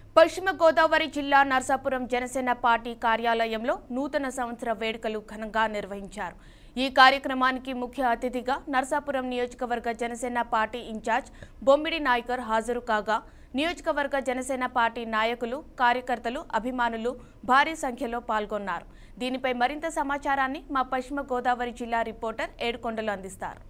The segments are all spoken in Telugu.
పశ్చిమ గోదావరి జిల్లా నర్సాపురం జనసేన పార్టీ కార్యాలయంలో నూతన సంవత్సర వేడుకలు ఘనంగా నిర్వహించారు ఈ కార్యక్రమానికి ముఖ్య అతిథిగా నర్సాపురం నియోజకవర్గ జనసేన పార్టీ ఇన్ఛార్జ్ బొమ్మిడి నాయకర్ హాజరు కాగా నియోజకవర్గ జనసేన పార్టీ నాయకులు కార్యకర్తలు అభిమానులు భారీ సంఖ్యలో పాల్గొన్నారు దీనిపై మరింత సమాచారాన్ని మా పశ్చిమ గోదావరి జిల్లా రిపోర్టర్ ఏడుకొండలు అందిస్తారు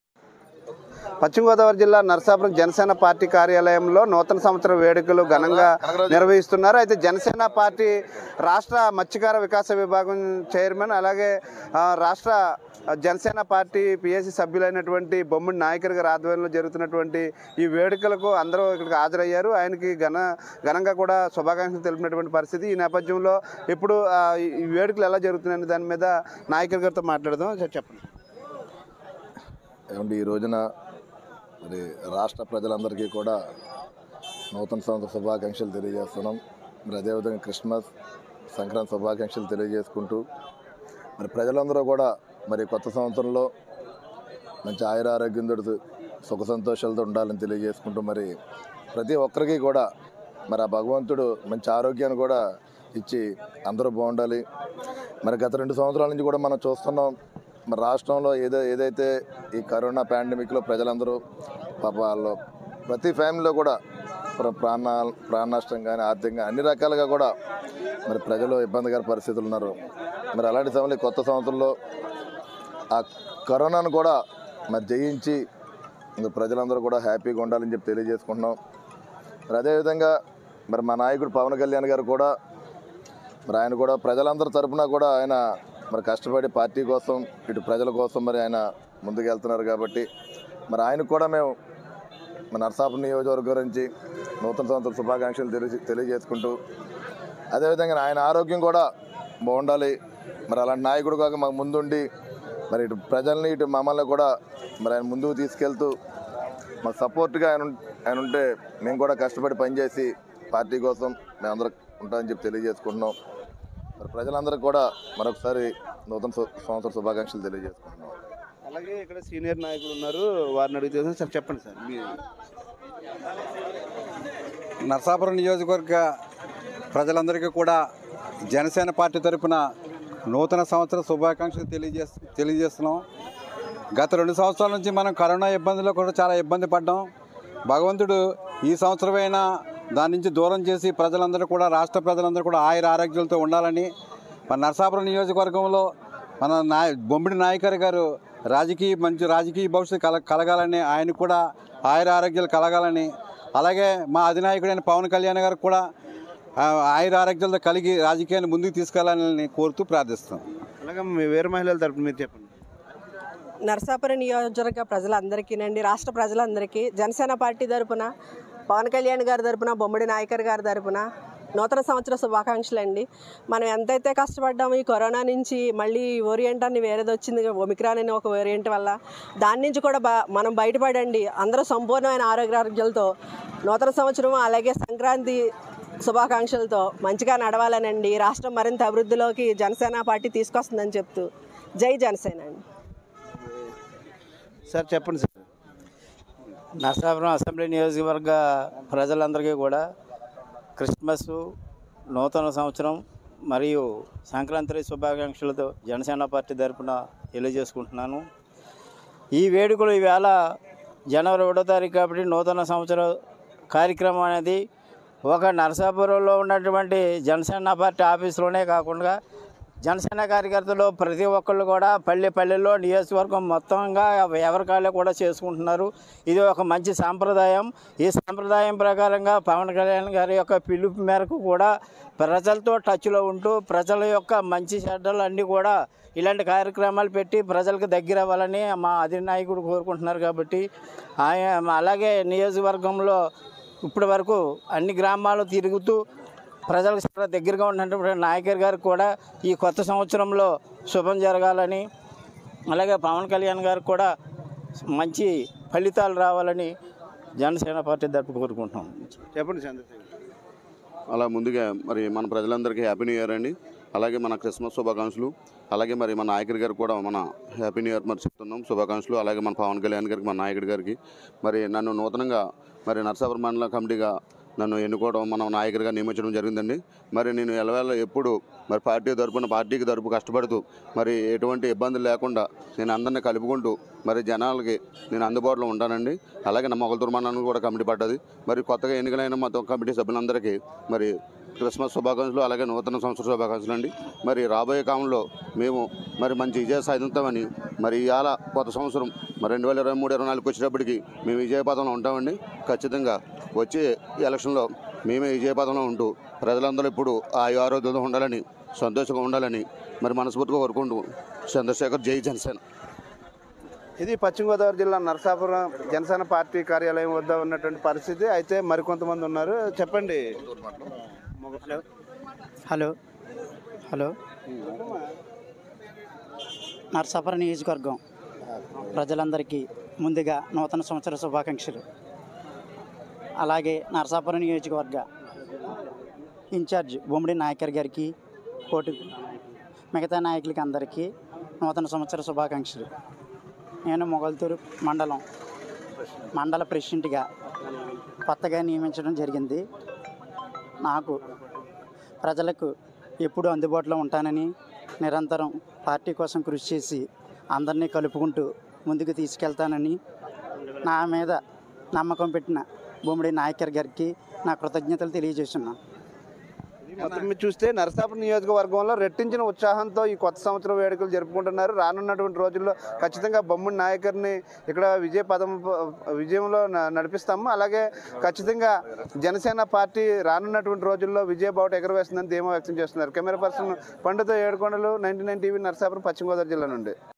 పశ్చిమ గోదావరి జిల్లా నరసాపురం జనసేన పార్టీ కార్యాలయంలో నూతన సంవత్సర వేడుకలు ఘనంగా నిర్వహిస్తున్నారు అయితే జనసేన పార్టీ రాష్ట్ర మత్స్యకార వికాస విభాగం చైర్మన్ అలాగే ఆ, రాష్ట్ర జనసేన పార్టీ పిఎస్సి సభ్యులైనటువంటి బొమ్మిడి నాయకర్ గారి ఆధ్వర్యంలో జరుగుతున్నటువంటి ఈ వేడుకలకు అందరూ ఇక్కడికి హాజరయ్యారు ఆయనకి ఘన ఘనంగా కూడా శుభాకాంక్షలు తెలిపినటువంటి పరిస్థితి ఈ నేపథ్యంలో ఇప్పుడు ఆ, ఈ వేడుకలు ఎలా జరుగుతున్నాయని దాని మీద నాయకర్ గారితో మాట్లాడదాం చెప్పండి ఏమంటే ఈ రోజున మరి రాష్ట్ర ప్రజలందరికీ కూడా నూతన సంవత్సర శుభాకాంక్షలు తెలియజేస్తున్నాం మరి అదేవిధంగా క్రిస్మస్ సంక్రాంతి శుభాకాంక్షలు తెలియజేసుకుంటూ మరి ప్రజలందరూ కూడా మరి కొత్త సంవత్సరంలో మంచి ఆయుర ఆరోగ్యంతో సుఖ సంతోషాలతో ఉండాలని తెలియజేసుకుంటూ మరి ప్రతి ఒక్కరికి కూడా మరి ఆ భగవంతుడు మంచి ఆరోగ్యాన్ని కూడా ఇచ్చి అందరూ బాగుండాలి మరి గత రెండు సంవత్సరాల నుంచి కూడా మనం చూస్తున్నాం మరి రాష్ట్రంలో ఏదో ఏదైతే ఈ కరోనా పాండమిక్లో ప్రజలందరూ పాప వాళ్ళు ప్రతి ఫ్యామిలీలో కూడా ప్ర- ప్రాణ ప్రాణ నష్టం కానీ ఆర్థికంగా అన్ని రకాలుగా కూడా మరి ప్రజలు ఇబ్బందికర పరిస్థితులు ఉన్నారు మరి అలాంటి సమయంలో ఈ కొత్త సంవత్సరంలో ఆ కరోనాను కూడా మరి జయించి మరి ప్రజలందరూ కూడా హ్యాపీగా ఉండాలని చెప్పి తెలియజేసుకుంటున్నాం మరి అదేవిధంగా మరి మా నాయకుడు పవన్ కళ్యాణ్ గారు కూడా మరి ఆయన కూడా ప్రజలందరి తరపున కూడా ఆయన మరి కష్టపడి పార్టీ కోసం ఇటు ప్రజల కోసం మరి ఆయన ముందుకు వెళ్తున్నారు కాబట్టి మరి ఆయనకు కూడా మేము మన నర్సాపురం నియోజకవర్గం గురించి నూతన సంవత్సర శుభాకాంక్షలు తెలియ తెలియజేసుకుంటూ అదేవిధంగా ఆయన ఆరోగ్యం కూడా బాగుండాలి మరి అలాంటి నాయకుడు కాక మాకు ముందుండి మరి ఇటు ప్రజల్ని ఇటు మమ్మల్ని కూడా మరి ఆయన ముందుకు తీసుకెళ్తూ మాకు సపోర్ట్గా ఆయన ఉం- ఆయన ఉంటే మేము కూడా కష్టపడి పనిచేసి పార్టీ కోసం మేము అందరం ఉంటామని చెప్పి తెలియజేసుకుంటున్నాం మరి ప్రజలందరికీ కూడా మరొకసారి నూతన సు- సంవత్సర శుభాకాంక్షలు తెలియజేసుకుంటున్నాం అలాగే ఇక్కడ సీనియర్ నాయకులు ఉన్నారు వారిని అడిగితే సార్ చెప్పండి సార్ మీ నర్సాపురం నియోజకవర్గ ప్రజలందరికీ కూడా జనసేన పార్టీ తరపున నూతన సంవత్సర శుభాకాంక్షలు తెలియజేస్ తెలియజేస్తున్నాం గత రెండు సంవత్సరాల నుంచి మనం కరోనా ఇబ్బందుల్లో కూడా చాలా ఇబ్బంది పడ్డాం భగవంతుడు ఈ సంవత్సరమైనా దాని నుంచి దూరం చేసి ప్రజలందరూ కూడా రాష్ట్ర ప్రజలందరూ కూడా ఆయుర ఆరోగ్యాలతో ఉండాలని మన నర్సాపురం నియోజకవర్గంలో మన నాయ బొమ్మిడి నాయకర్ గారు రాజకీయ మంచి రాజకీయ భవిష్యత్తు కల కలగాలని ఆయన కూడా ఆయుర ఆరోగ్యాలు కలగాలని అలాగే మా అధినాయకుడైన పవన్ కళ్యాణ్ గారు కూడా ఆ, ఆయుర ఆరోగ్యాలతో కలిగి రాజకీయాన్ని ముందుకు తీసుకెళ్లాలని కోరుతూ ప్రార్థిస్తున్నాం అలాగే మీ వేరే మహిళల తరపున మీరు చెప్పండి నర్సాపురం నియోజకవర్గ ప్రజలందరికీనండి రాష్ట్ర ప్రజలందరికీ జనసేన పార్టీ తరపున పవన్ కళ్యాణ్ గారి తరపున బొమ్మడి నాయకర్ గారి తరపున నూతన సంవత్సర శుభాకాంక్షలు అండి మనం ఎంతైతే కష్టపడ్డామో ఈ కరోనా నుంచి మళ్ళీ ఓరియంట్ అని వేరేది వచ్చింది ఒమిక్రాన్ అని ఒక వేరియంట్ వల్ల దాని నుంచి కూడా బా మనం బయటపడండి అందరూ సంపూర్ణమైన ఆరోగ్యాలతో నూతన సంవత్సరం అలాగే సంక్రాంతి శుభాకాంక్షలతో మంచిగా నడవాలనండి రాష్ట్రం మరింత అభివృద్ధిలోకి జనసేన పార్టీ తీసుకొస్తుందని చెప్తూ జై జనసేన అండి సార్ చెప్పండి సార్ నరసాపురం అసెంబ్లీ నియోజకవర్గ ప్రజలందరికీ కూడా క్రిస్మస్ నూతన సంవత్సరం మరియు సంక్రాంతి శుభాకాంక్షలతో జనసేన పార్టీ తరపున తెలియజేసుకుంటున్నాను ఈ వేడుకలు ఈవేళ జనవరి ఒకటో తారీఖు కాబట్టి నూతన సంవత్సర కార్యక్రమం అనేది ఒక నరసాపురంలో ఉన్నటువంటి జనసేన పార్టీ ఆఫీసులోనే కాకుండా జనసేన కార్యకర్తలు ప్రతి ఒక్కళ్ళు కూడా పల్లె పల్లెల్లో నియోజకవర్గం మొత్తంగా ఎవరి కాళ్ళే కూడా చేసుకుంటున్నారు ఇది ఒక మంచి సాంప్రదాయం ఈ సాంప్రదాయం ప్రకారంగా పవన్ కళ్యాణ్ గారి యొక్క పిలుపు మేరకు కూడా ప్రజలతో టచ్లో ఉంటూ ప్రజల యొక్క మంచి చెడ్డలు అన్నీ కూడా ఇలాంటి కార్యక్రమాలు పెట్టి ప్రజలకు దగ్గర అవ్వాలని మా అధినాయకుడు కోరుకుంటున్నారు కాబట్టి ఆయన అలాగే నియోజకవర్గంలో ఇప్పటి వరకు అన్ని గ్రామాలు తిరుగుతూ ప్రజలకు చాలా దగ్గరగా ఉన్నటువంటి నాయకర్ గారికి కూడా ఈ కొత్త సంవత్సరంలో శుభం జరగాలని అలాగే పవన్ కళ్యాణ్ గారికి కూడా మంచి ఫలితాలు రావాలని జనసేన పార్టీ తరపు కోరుకుంటున్నాం చెప్పండి చంద్రశేఖర్ అలా ముందుగా మరి మన ప్రజలందరికీ హ్యాపీ న్యూ ఇయర్ అండి అలాగే మన క్రిస్మస్ శుభాకాంక్షలు అలాగే మరి మన నాయకుడి గారికి కూడా మన హ్యాపీ న్యూ ఇయర్ మరి చెప్తున్నాం శుభాకాంక్షలు అలాగే మన పవన్ కళ్యాణ్ గారికి మన నాయకుడి గారికి మరి నన్ను నూతనంగా మరి నర్సాపురం మండల కమిటీగా నన్ను ఎన్నుకోవడం మన నాయకుడిగా నియమించడం జరిగిందండి మరి నేను ఎలవేళ ఎప్పుడు మరి పార్టీ తరపున పార్టీకి తరపు కష్టపడుతూ మరి ఎటువంటి ఇబ్బందులు లేకుండా నేను అందరినీ కలుపుకుంటూ మరి జనాలకి నేను అందుబాటులో ఉంటానండి అలాగే నా మొగల దుర్మానానికి కూడా కమిటీ పడ్డది మరి కొత్తగా ఎన్నికలైన మొత్తం కమిటీ సభ్యులందరికీ మరి క్రిస్మస్ శుభాకాంక్షలు అలాగే నూతన సంవత్సర శుభాకాంక్షలు అండి మరి రాబోయే కాలంలో మేము మరి మంచి విజయ సాధిస్తామని మరి ఇవాళ కొత్త సంవత్సరం మరి రెండు వేల ఇరవై మూడు ఇరవై నాలుగు వచ్చేటప్పటికి మేము విజయపదంలో ఉంటామండి ఖచ్చితంగా వచ్చే ఎలక్షన్లో మేమే విజయపదంలో ఉంటూ ప్రజలందరూ ఇప్పుడు ఆ ఆరోగ్యంతో ఉండాలని సంతోషంగా ఉండాలని మరి మనస్ఫూర్తిగా కోరుకుంటూ చంద్రశేఖర్ జై జనసేన ఇది పశ్చిమ గోదావరి జిల్లా నరసాపురం జనసేన పార్టీ కార్యాలయం వద్ద ఉన్నటువంటి పరిస్థితి అయితే మరికొంతమంది ఉన్నారు చెప్పండి హలో హలో నర్సాపురం నియోజకవర్గం ప్రజలందరికీ ముందుగా నూతన సంవత్సర శుభాకాంక్షలు అలాగే నరసాపురం నియోజకవర్గ ఇన్ఛార్జ్ బొమ్మిడి నాయకర్ గారికి పోటీ మిగతా నాయకులకి అందరికీ నూతన సంవత్సర శుభాకాంక్షలు నేను మొగల్తూరు మండలం మండల ప్రెసిడెంట్గా కొత్తగా నియమించడం జరిగింది నాకు ప్రజలకు ఎప్పుడు అందుబాటులో ఉంటానని నిరంతరం పార్టీ కోసం కృషి చేసి అందరినీ కలుపుకుంటూ ముందుకు తీసుకెళ్తానని నా మీద నమ్మకం పెట్టిన బొమ్మిడి నాయకర్ గారికి నా కృతజ్ఞతలు తెలియజేస్తున్నాను మొత్తం మీద చూస్తే నరసాపురం నియోజకవర్గంలో రెట్టించిన ఉత్సాహంతో ఈ కొత్త సంవత్సరం వేడుకలు జరుపుకుంటున్నారు రానున్నటువంటి రోజుల్లో ఖచ్చితంగా బొమ్మడి నాయకర్ని ఇక్కడ విజయ పదం విజయంలో న- నడిపిస్తాము అలాగే ఖచ్చితంగా జనసేన పార్టీ రానున్నటువంటి రోజుల్లో విజయ బావుట ఎగరవేస్తుందని ధీమా వ్యక్తం చేస్తున్నారు కెమెరా పర్సన్ పండుతో Yedukondalu ninety nine TV Narasapuram పశ్చిమ గోదావరి జిల్లా నుండి